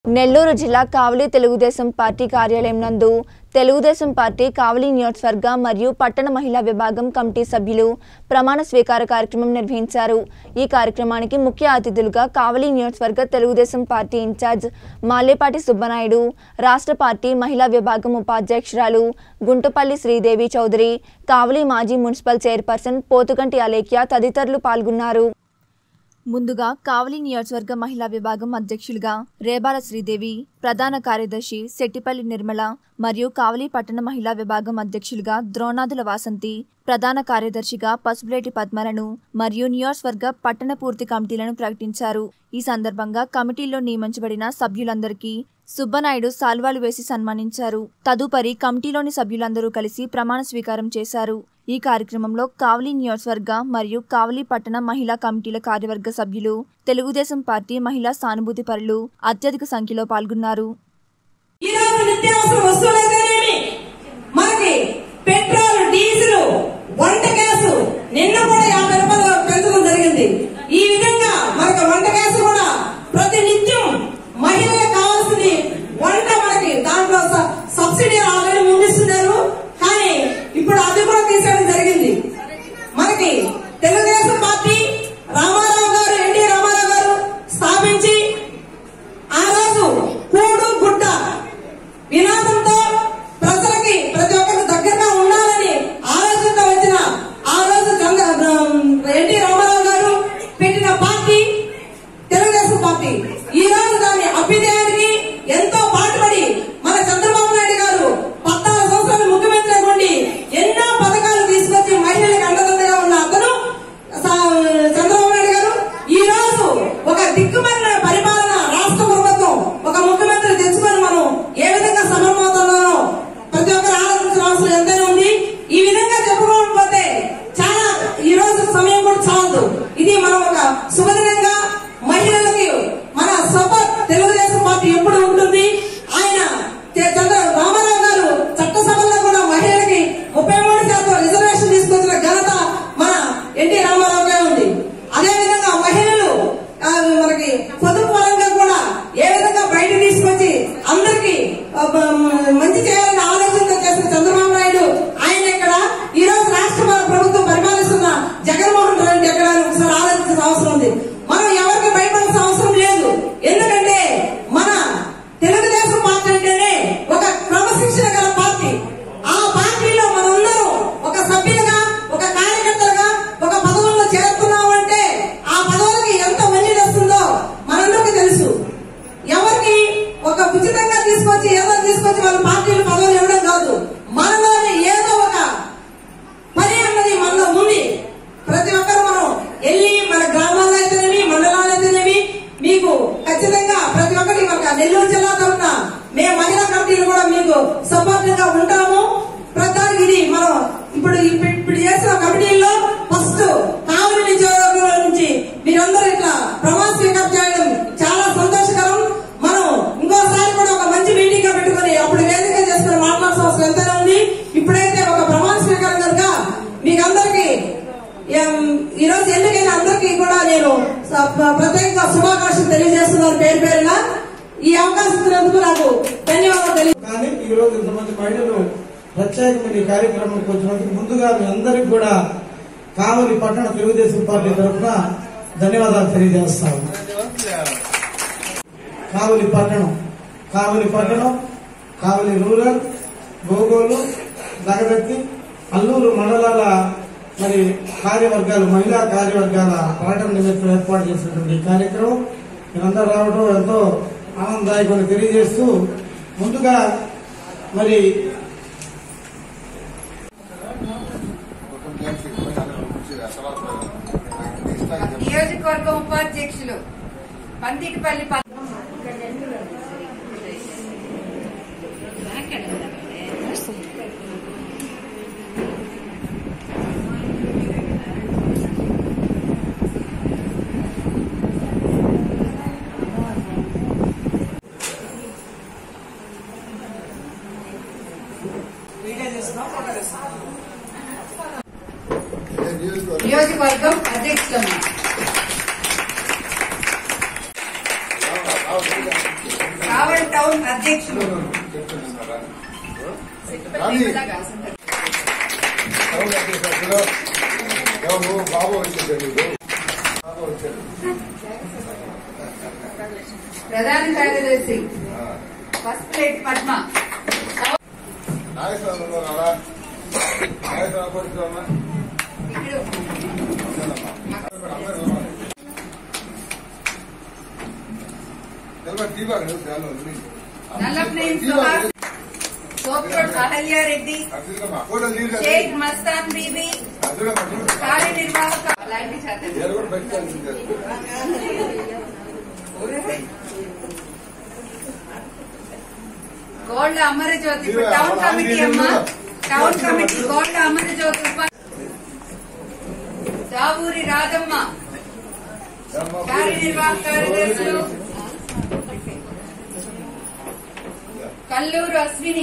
నెల్లూరు జిల్లా కావలి తెలుగుదేశం పార్టీ కార్యాలయం నందు తెలుగుదేశం పార్టీ కావలి నియోజకవర్గ మరియు పట్టణ మహిళా విభాగం కమిటీ సభ్యులు ప్రమాణ స్వీకార కార్యక్రమం నిర్వహించారు ఈ కార్యక్రమానికి ముఖ్య అతిథులుగా కావలి నియోజకవర్గ తెలుగుదేశం పార్టీ ఇన్ఛార్జ్ మాలేపాటి సుబ్బనాయుడు రాష్ట్ర పార్టీ మహిళా విభాగం ఉపాధ్యక్షురాలు గుంటుపల్లి శ్రీదేవి చౌదరి కావలి మాజీ మున్సిపల్ చైర్పర్సన్ పోతుగంటి అలేఖ్య తదితరులు పాల్గొన్నారు ముందుగా కావలి నియోజకవర్గ మహిళా విభాగం అధ్యక్షులుగా రేబాల శ్రీదేవి ప్రధాన కార్యదర్శి శెట్టిపల్లి నిర్మల మరియు కావలి పట్టణ మహిళా విభాగం అధ్యక్షులుగా ద్రోణాదుల వాసంతి ప్రధాన కార్యదర్శిగా పసుపులేటి పద్మలను మరియు నియోజకవర్గ పట్టణ పూర్తి కమిటీలను ప్రకటించారు ఈ సందర్భంగా కమిటీలో నియమించబడిన సభ్యులందరికీ సుబ్బనాయుడు సాల్వాలు వేసి సన్మానించారు తదుపరి కమిటీలోని సభ్యులందరూ కలిసి ప్రమాణ స్వీకారం చేశారు ఈ కార్యక్రమంలో కావలి నియోజకవర్గ మరియు కావలి పట్టణ మహిళా కమిటీల కార్యవర్గ సభ్యులు తెలుగుదేశం పార్టీ మహిళా సానుభూతి పరులు అత్యధిక సంఖ్యలో పాల్గొన్నారు ఈ రోజు నిత్యావసర వస్తువులైతేనేమి మనకి పెట్రోల్ డీజిల్ వంట గ్యాస్ నిన్న కూడా యాభై రూపాయలు పెంచడం జరిగింది ఈ విధంగా మనకి వంట గ్యాస్ కూడా ప్రతి నిత్యం మహిళలకు కావాల్సింది వంట మనకి దాంట్లో స- సబ్సిడీ ఆల్రెడీ ముందిస్తున్నారు కానీ ఇప్పుడు అది కూడా తీసేయడం జరిగింది మనకి తెలుగుదేశం పార్టీ రామారావు గారు ఎన్టీ రామారావు గారు స్థాపించి ఆ రోజు కూడు గుడ్డ వినాదంతో ప్రజలకి ప్రతి ఒక్కరికి దగ్గరగా ఉండాలని ఆలోచనతో వచ్చిన ఆ రోజు చంద్ర ఎన్టీ రామారావు గారు పెట్టిన పార్టీ తెలుగుదేశం పార్టీ ఈ రోజు దాని అభ్యుదయానికి ఎంతో పాటుపడి మన చంద్రబాబు నాయుడు గారు పద్నాలుగు సంవత్సరాలు ముఖ్యమంత్రి ఉండి ఎన్నో పథకాలు తీసుకొచ్చి మహిళలకు అండదండగా ఉన్న అతను సా- చంద్రబాబు నాయుడు గారు ఈ రోజు ఒక దిక్కుమన్న పరిపాలన రాష్ట్ర ప్రభుత్వం ఒక ముఖ్యమంత్రి తెచ్చుకొని మనం ఏ విధంగా సమర్మవుతున్నామో ప్రతి ఒక్కరు ఆలోచించిన అవసరం ఎంతైనా ఉంది ఈ విధంగా చెప్పుకోకపోతే చాలా ఈ రోజు సమయం కూడా చాలదు ఇది మనం ఒక శుభదినంగా మహిళలకి మన సపోర్ట్ తెలుగుదేశం పార్టీ ఎప్పుడు ఉంటుంది ఆయన చే- చంద్ర రామారావు గారు చట్టసభల్లో కూడా మహిళలకి ముప్పై మూడు శాతం రిజర్వేషన్ తీసుకొచ్చిన ఘనత మన ఎన్టీ రామారావు గారు ఉంది అదే విధంగా మహిళలు ఆ, మనకి పొదుపు పరంగా కూడా ఏ విధంగా బయట తీసుకొచ్చి అందరికి ఆ, బ- మంచి చేయాలని ఆలోచనతో చేసిన చంద్రబాబు నాయుడు ఆయన ఇక్కడ ఈ రోజు రాష్ట్ర ప్రభుత్వం పరిపాలిస్తున్న జగన్మోహన్ రెడ్డి ఎక్కడ అని ఒకసారి ఆలోచించిన అవసరం ఉంది మనం ఎవరికి భయపడాల్సిన అవసరం లేదు ఎందుకంటే మన తెలుగుదేశం పార్టీ అంటేనే ఒక క్రమశిక్షణ గల పార్టీ ఆ పార్టీలో మనందరం ఒక సభ్యులుగా ఒక కార్యకర్తలుగా ఒక పదవుల్లో చేరుతున్నాము అంటే ఆ పదవులకి ఎంత మంచి వస్తుందో మనందరికీ తెలుసు ఎవరికి ఒక ఉచితంగా తీసుకొచ్చి ఏదో తీసుకొచ్చి వాళ్ళ పార్టీలు పదవులు ఇవ్వడం కాదు మనలోనే ఏదో ఒక పని అన్నది మనలో ఉంది ప్రతి ఒక్కరు మనం వెళ్ళి మన గ్రామాల్లో అయితేనేమి మండలాలు అయితేనేమి మీకు ఖచ్చితంగా ప్రతి ఒక్కటి మన నెల్లూరు జిల్లా తరఫున మేము మహిళా కమిటీలు కూడా మీకు సపోర్ట్ గా ఉంటాము ప్రధానికి ఇది మనం ఇప్పుడు ఇప్పుడు ఇప్పుడు చేసిన కమిటీల్లో ఫస్ట్ కావలి నియోజకవర్గం నుంచి మీరందరూ ఇట్లా ప్రమాణ స్వీకారం చేయడం చాలా సంతోషకరం మనం ఇంకోసారి కూడా ఒక మంచి మీటింగ్ గా పెట్టుకొని అప్పుడు వేదిక చేసుకుని మాట్లాడాల్సిన అవసరం ఎంతైనా ఉంది ఇప్పుడైతే ఒక ప్రమాణ స్వీకారం కనుక మీకు అందరికి ఈ రోజు ఎన్నికైన అందరికీ కూడా నేను స- ప్ర- ప్రత్యేకంగా శుభాకాంక్షలు తెలియజేస్తున్నాను పేరు పేరున ఈ అవకాశం ఇచ్చినందుకు నాకు ధన్యవాదాలు తెలియ కానీ ఈ రోజు ఇంతమంది మహిళలు ప్రత్యేకమైన ఈ కార్యక్రమానికి వచ్చినందుకు ముందుగా మీ అందరికి కూడా కావలి పట్టణ తెలుగుదేశం పార్టీ తరఫున ధన్యవాదాలు తెలియజేస్తాము కావలి పట్టణం కావలి పట్టణం కావలి రూరల్ గోగోలు నగదత్తి అల్లూరు మండలాల మరి కార్యవర్గాలు మహిళా కార్యవర్గాల పర్యటన నిమిత్తం ఏర్పాటు చేసినటువంటి ఈ కార్యక్రమం మీరందరూ రావడం ఎంతో ఆనందదాయకమని తెలియజేస్తూ ముందుగా మరి నియోజకవర్గం ఉపాధ్యక్షులు పందిటిపల్లి ప- నియోజకవర్గం అధ్యక్షులు కావలి టౌన్ అధ్యక్షులు బాబు వచ్చేసాడు బాబు వచ్చాడు ప్రధాన కార్యదర్శి ఫస్ట్ ప్లేట్ పద్మ నాగేశ్వరం అలా నాగేశ్వరం కొడుకున్నా ఇక్కడ నిలబడి దీపాలు నల్లప్నేని సుహాస్ సోప్రోడ్ అహల్యారెడ్డి అర్జునమ్మా ఫోటో తీరు షేక్ మస్తాన్ బీబీ అర్జునమ్మ కార్యనిర్వాహక అలాంటి చదువు నేను కూడా బయటకు గోల్డ్ అమరజ్యోతి ఇప్పుడు టౌన్ కమిటీ అమ్మ టౌన్ కమిటీ గోల్డ్ అమరజ్యోతి ఉప జావూరి రాధమ్మ కార్యనిర్వాహక కార్యదర్శులు కల్లూరు అశ్విని